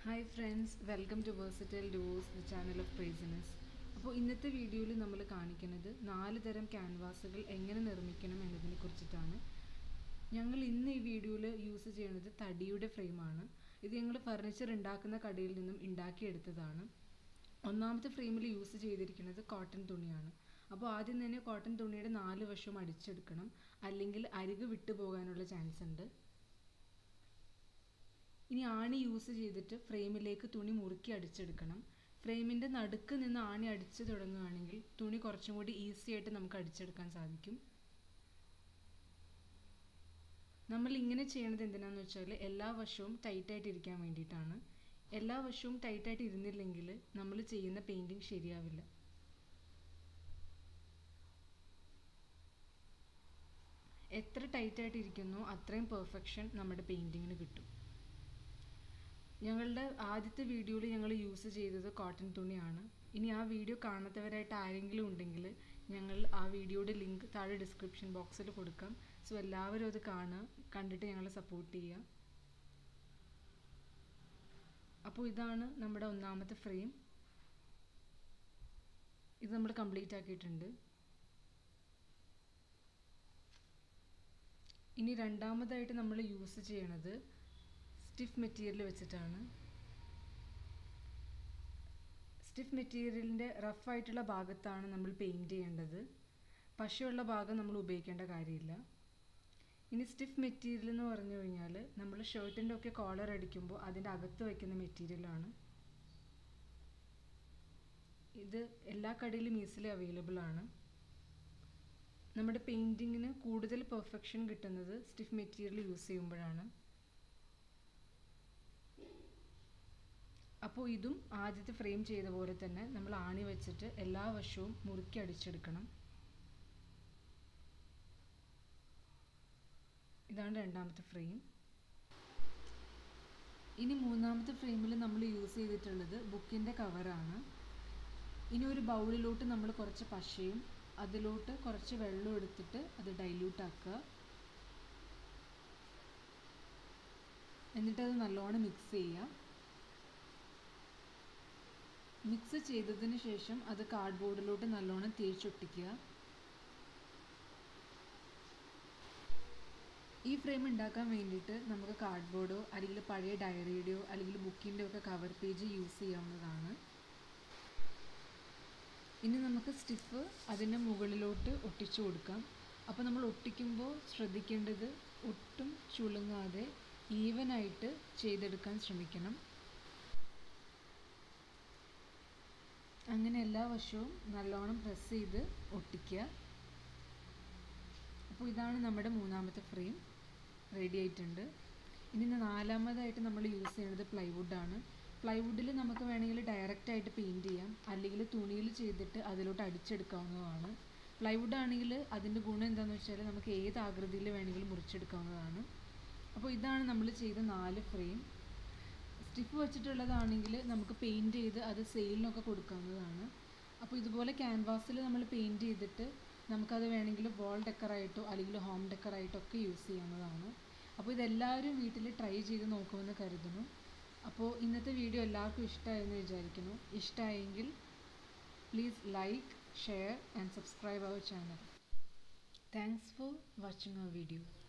hi friends welcome to versatile dose the channel of preciousness അപ്പോൾ ഇന്നത്തെ വീഡിയോയിൽ നമ്മൾ കാണിക്കുന്നത് നാല് തരം ക്യാൻവാസുകൾ എങ്ങനെ നിർമ്മിക്കണം എന്നതിനെ കുറിച്ചിട്ടാണ് ഞങ്ങൾ ഇന്ന് ഈ വീഡിയോയിൽ യൂസ് ചെയ്യുന്നത് തടിയുടെ ഫ്രെയിമാണ് ഇത് ഞങ്ങൾ ഫർണിച്ചർ ഉണ്ടാക്കുന്ന കടയിൽ നിന്നും ഉണ്ടാക്കിയെടുത്തതാണ് ഒന്നാമത്തെ ഫ്രെയിമിൽ യൂസ് ചെയ്തിരിക്കുന്നത് കോട്ടൺ തുണിയാണ് അപ്പോൾ ആദ്യം തന്നെ കോട്ടൺ തുണിയുടെ നാല് വശവും അടിച്ചെടുക്കണം അല്ലെങ്കിൽ അരികു വിട്ടു പോകാനുള്ള ചാൻസ് ഉണ്ട് ഇനി ആണി യൂസ് ചെയ്തിട്ട് ഫ്രെയിമിലേക്ക് തുണി മുറുക്കി അടിച്ചെടുക്കണം ഫ്രെയിമിൻ്റെ നടുക്ക് നിന്ന് ആണി അടിച്ചു തുടങ്ങുകയാണെങ്കിൽ തുണി കുറച്ചും കൂടി ഈസി ആയിട്ട് നമുക്ക് അടിച്ചെടുക്കാൻ സാധിക്കും നമ്മൾ ഇങ്ങനെ ചെയ്യണത് എന്തിനാന്ന് വെച്ചാൽ എല്ലാ വശവും ടൈറ്റായിട്ട് ഇരിക്കാൻ വേണ്ടിയിട്ടാണ് എല്ലാ വശവും ടൈറ്റായിട്ട് ഇരുന്നില്ലെങ്കിൽ നമ്മൾ ചെയ്യുന്ന പെയിൻറ്റിങ് ശരിയാവില്ല എത്ര ടൈറ്റായിട്ട് ഇരിക്കുന്നോ അത്രയും പെർഫെക്ഷൻ നമ്മുടെ പെയിൻറ്റിങ്ങിന് കിട്ടും ഞങ്ങളുടെ ആദ്യത്തെ വീഡിയോയിൽ ഞങ്ങൾ യൂസ് ചെയ്തത് കോട്ടൺ തുണിയാണ് ഇനി ആ വീഡിയോ കാണാത്തവരായിട്ട് ആരെങ്കിലും ഉണ്ടെങ്കിൽ ഞങ്ങൾ ആ വീഡിയോയുടെ ലിങ്ക് താഴെ ഡിസ്ക്രിപ്ഷൻ ബോക്സിൽ കൊടുക്കാം സോ എല്ലാവരും അത് കാണുക കണ്ടിട്ട് ഞങ്ങളെ സപ്പോർട്ട് ചെയ്യുക അപ്പോൾ ഇതാണ് നമ്മുടെ ഒന്നാമത്തെ ഫ്രെയിം ഇത് നമ്മൾ കംപ്ലീറ്റ് ആക്കിയിട്ടുണ്ട് ഇനി രണ്ടാമതായിട്ട് നമ്മൾ യൂസ് ചെയ്യണത് സ്റ്റിഫ് മെറ്റീരിയൽ വെച്ചിട്ടാണ് സ്റ്റിഫ് മെറ്റീരിയലിൻ്റെ റഫായിട്ടുള്ള ഭാഗത്താണ് നമ്മൾ പെയിൻറ്റ് ചെയ്യേണ്ടത് പശയുള്ള ഭാഗം നമ്മൾ ഉപയോഗിക്കേണ്ട കാര്യമില്ല ഇനി സ്റ്റിഫ് മെറ്റീരിയൽ എന്ന് പറഞ്ഞു കഴിഞ്ഞാൽ നമ്മൾ ഷർട്ടിൻ്റെ ഒക്കെ കോളർ അടിക്കുമ്പോൾ അതിൻ്റെ അകത്ത് വയ്ക്കുന്ന മെറ്റീരിയലാണ് ഇത് എല്ലാ കടയിലും ഈസിലി അവൈലബിൾ ആണ് നമ്മുടെ പെയിൻറ്റിങ്ങിന് കൂടുതൽ പെർഫെക്ഷൻ കിട്ടുന്നത് സ്റ്റിഫ് മെറ്റീരിയൽ യൂസ് ചെയ്യുമ്പോഴാണ് അപ്പോൾ ഇതും ആദ്യത്തെ ഫ്രെയിം ചെയ്ത പോലെ തന്നെ നമ്മൾ ആണി വെച്ചിട്ട് എല്ലാ വശവും മുറുക്കി അടിച്ചെടുക്കണം ഇതാണ് രണ്ടാമത്തെ ഫ്രെയിം ഇനി മൂന്നാമത്തെ ഫ്രെയിമിൽ നമ്മൾ യൂസ് ചെയ്തിട്ടുള്ളത് ബുക്കിൻ്റെ കവറാണ് ഇനി ഒരു ബൗളിലോട്ട് നമ്മൾ കുറച്ച് പശയും അതിലോട്ട് കുറച്ച് വെള്ളം എടുത്തിട്ട് അത് ഡൈല്യൂട്ട് ആക്കുക എന്നിട്ട് അത് നല്ലോണം മിക്സ് ചെയ്യുക മിക്സ് ചെയ്തതിന് ശേഷം അത് കാർഡ്ബോർഡിലോട്ട് നല്ലോണം തേച്ചൊട്ടിക്കുക ഈ ഫ്രെയിം ഉണ്ടാക്കാൻ വേണ്ടിയിട്ട് നമുക്ക് കാർഡ്ബോർഡോ അല്ലെങ്കിൽ പഴയ ഡയറിയുടെയോ അല്ലെങ്കിൽ ബുക്കിൻ്റെ ഒക്കെ കവർ പേജ് യൂസ് ചെയ്യാവുന്നതാണ് ഇനി നമുക്ക് സ്റ്റിഫ് അതിൻ്റെ മുകളിലോട്ട് ഒട്ടിച്ചു കൊടുക്കാം അപ്പോൾ നമ്മൾ ഒട്ടിക്കുമ്പോൾ ശ്രദ്ധിക്കേണ്ടത് ഒട്ടും ചുളുങ്ങാതെ ഈവനായിട്ട് ചെയ്തെടുക്കാൻ ശ്രമിക്കണം അങ്ങനെ എല്ലാ വശവും നല്ലോണം പ്രസ് ചെയ്ത് ഒട്ടിക്കുക അപ്പോൾ ഇതാണ് നമ്മുടെ മൂന്നാമത്തെ ഫ്രെയിം റെഡി ആയിട്ടുണ്ട് ഇനി നാലാമതായിട്ട് നമ്മൾ യൂസ് ചെയ്യുന്നത് പ്ലൈവുഡാണ് പ്ലൈവുഡിൽ നമുക്ക് വേണമെങ്കിൽ ഡയറക്റ്റ് ആയിട്ട് പെയിൻറ്റ് ചെയ്യാം അല്ലെങ്കിൽ തുണിയിൽ ചെയ്തിട്ട് അതിലോട്ട് അടിച്ചെടുക്കാവുന്നതാണ് പ്ലൈവുഡ് ആണെങ്കിൽ അതിൻ്റെ ഗുണം എന്താണെന്ന് വെച്ചാൽ നമുക്ക് ഏത് ആകൃതിയിൽ വേണമെങ്കിലും മുറിച്ചെടുക്കാവുന്നതാണ് അപ്പോൾ ഇതാണ് നമ്മൾ ചെയ്ത നാല് ഫ്രെയിം സ്റ്റിഫ് വെച്ചിട്ടുള്ളതാണെങ്കിൽ നമുക്ക് പെയിൻറ്റ് ചെയ്ത് അത് സെയിലിനൊക്കെ കൊടുക്കാവുന്നതാണ് അപ്പോൾ ഇതുപോലെ ക്യാൻവാസിൽ നമ്മൾ പെയിൻറ്റ് ചെയ്തിട്ട് നമുക്കത് വേണമെങ്കിൽ വാൾ ഡെക്കറായിട്ടോ അല്ലെങ്കിൽ ഹോം ഡെക്കറായിട്ടോ ഒക്കെ യൂസ് ചെയ്യാവുന്നതാണ് അപ്പോൾ ഇതെല്ലാവരും വീട്ടിൽ ട്രൈ ചെയ്ത് നോക്കുമെന്ന് കരുതുന്നു അപ്പോൾ ഇന്നത്തെ വീഡിയോ എല്ലാവർക്കും ഇഷ്ടമായെന്ന് വിചാരിക്കുന്നു ഇഷ്ടമായെങ്കിൽ please like share and subscribe our channel thanks for watching our video